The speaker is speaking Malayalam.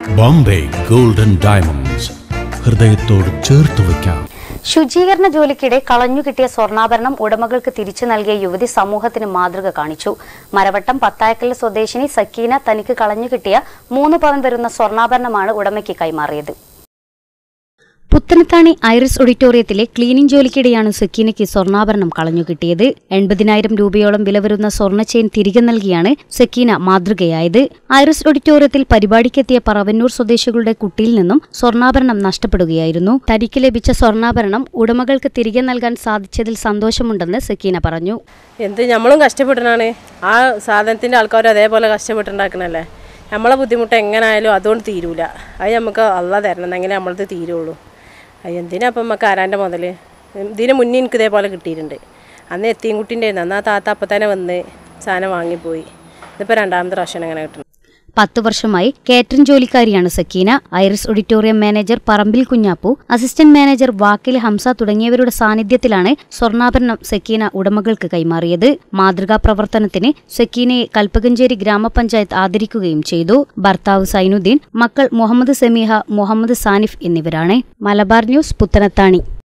ബോംബെ ഗോൾഡൻ ഡയമണ്ട്സ് ഹൃദയത്തോട് ചേർത്ത് വയ്ക്കാം ശുചീകരണ ജോലിക്കിടെ കളഞ്ഞു കിട്ടിയ സ്വർണ്ണാഭരണം ഉടമകൾക്ക് തിരിച്ചു നൽകിയ യുവതി സമൂഹത്തിന് മാതൃക കാണിച്ചു മരവട്ടം പത്തായക്കൽ സ്വദേശിനി സക്കീന തനിക്ക് കളഞ്ഞു കിട്ടിയ മൂന്ന് പവൻ വരുന്ന സ്വർണ്ണാഭരണമാണ് ഉടമയ്ക്ക് കൈമാറിയത് പുത്തനത്താണി ഐറിസ് ഓഡിറ്റോറിയത്തിലെ ക്ലീനിംഗ് ജോലിക്കിടെയാണ് സക്കീനയ്ക്ക് സ്വർണ്ണാഭരണം കളഞ്ഞു കിട്ടിയത് എൺപതിനായിരം രൂപയോളം വില വരുന്ന സ്വർണ്ണ ചെയിൻ തിരികെ നൽകിയാണ് സക്കീന മാതൃകയായത് ഐറിസ് ഓഡിറ്റോറിയത്തിൽ പരിപാടിക്കെത്തിയ പറവന്നൂർ സ്വദേശികളുടെ കുട്ടിയിൽ നിന്നും സ്വർണ്ണാഭരണം നഷ്ടപ്പെടുകയായിരുന്നു തനിക്ക് ലഭിച്ച സ്വർണ്ണാഭരണം ഉടമകൾക്ക് തിരികെ നൽകാൻ സാധിച്ചതിൽ സന്തോഷമുണ്ടെന്ന് സക്കീന പറഞ്ഞു എന്ത് നമ്മളും കഷ്ടപ്പെട്ടിട്ടാണ് ആ സാധനത്തിൻ്റെ ആൾക്കാർ അതേപോലെ കഷ്ടപ്പെട്ടുണ്ടാക്കണല്ലേ നമ്മളെ ബുദ്ധിമുട്ട് എങ്ങനായാലും അതുകൊണ്ട് തീരൂല അത് നമുക്ക് അള്ള തരണം എന്നെങ്കിലേ നമ്മളത് തീരുള്ളൂ അത് എന്തിനാ അപ്പം നമുക്ക് ആരാൻ്റെ മുതൽ ഇതിന് മുന്നേ എനിക്ക് ഇതേപോലെ കിട്ടിയിട്ടുണ്ട് അന്ന് എത്തിയും കുട്ടീൻ്റെ ആയിരുന്നു അന്ന് ആ താത്ത അപ്പം തന്നെ വന്ന് സാധനം വാങ്ങിപ്പോയി ഇതിപ്പോൾ രണ്ടാമത്തെ പ്രാവശ്യം അങ്ങനെ കിട്ടുന്നു പത്തു വർഷമായി കാറ്ററിംഗ് ജോലിക്കാരിയാണ് Sakeena Iris auditorium manager Parambil Kunjappu assistant manager Vakkil Hamsa തുടങ്ങിയവരുടെ സാന്നിധ്യത്തിലാണ് സ്വർണ്ണാഭരണം സക്കീന ഉടമകൾക്ക് കൈമാറിയത് മാതൃകാ പ്രവർത്തനത്തിന് സക്കീനയെ കൽപ്പകഞ്ചേരി ഗ്രാമപഞ്ചായത്ത് ആദരിക്കുകയും ചെയ്തു ഭർത്താവ് സൈനുദ്ദീൻ മക്കൾ മുഹമ്മദ് സമീഹ മുഹമ്മദ് സാനിഫ് എന്നിവരാണ് മലബാർ ന്യൂസ് പുത്തനത്താണി